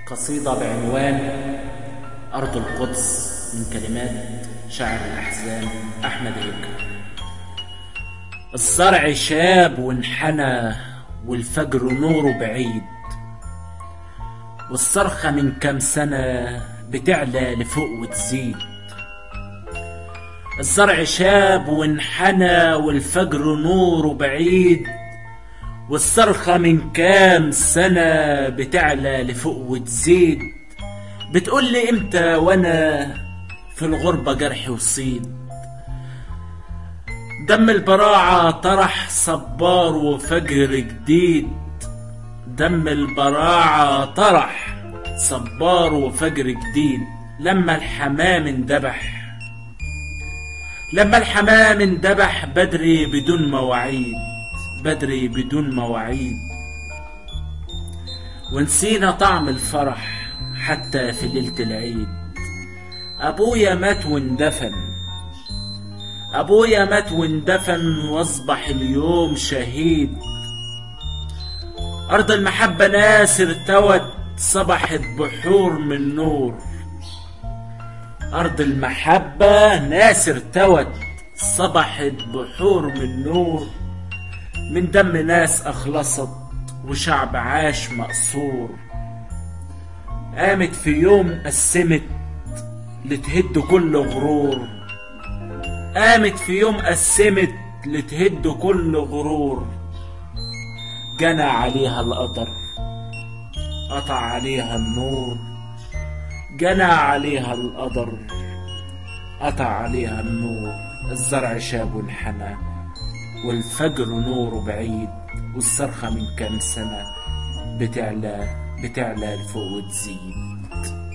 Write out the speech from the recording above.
قصيدة بعنوان أرض القدس من كلمات شاعر الأحزان أحمد هيكل الزرع شاب وانحنى والفجر نوره بعيد والصرخة من كام سنة بتعلى لفوق وتزيد الزرع شاب وانحنى والفجر نوره بعيد والصرخة من كام سنة بتعلى لفوق وتزيد بتقول لي امتى وانا في الغربة جرحي وصيد دم البراعة طرح صبار وفجر جديد دم البراعة طرح صبار وفجر جديد لما الحمام اندبح لما الحمام اندبح بدري بدون مواعيد بدري بدون مواعيد ونسينا طعم الفرح حتى في ليلة العيد أبويا مات واندفن أبويا مات واندفن واصبح اليوم شهيد أرض المحبة ناس ارتوت صبحت بحور من نور أرض المحبة ناس ارتوت صبحت بحور من نور من دم ناس أخلصت وشعب عاش مقصور قامت في يوم قسمت لتهد كل غرور قامت في يوم قسمت لتهد كل غرور جنى عليها القدر قطع عليها النور جنى عليها القدر قطع عليها النور الزرع شاب وانحنى والفجر نوره بعيد والصرخة من كام سنة بتعلى بتعلى لفوق وتزيد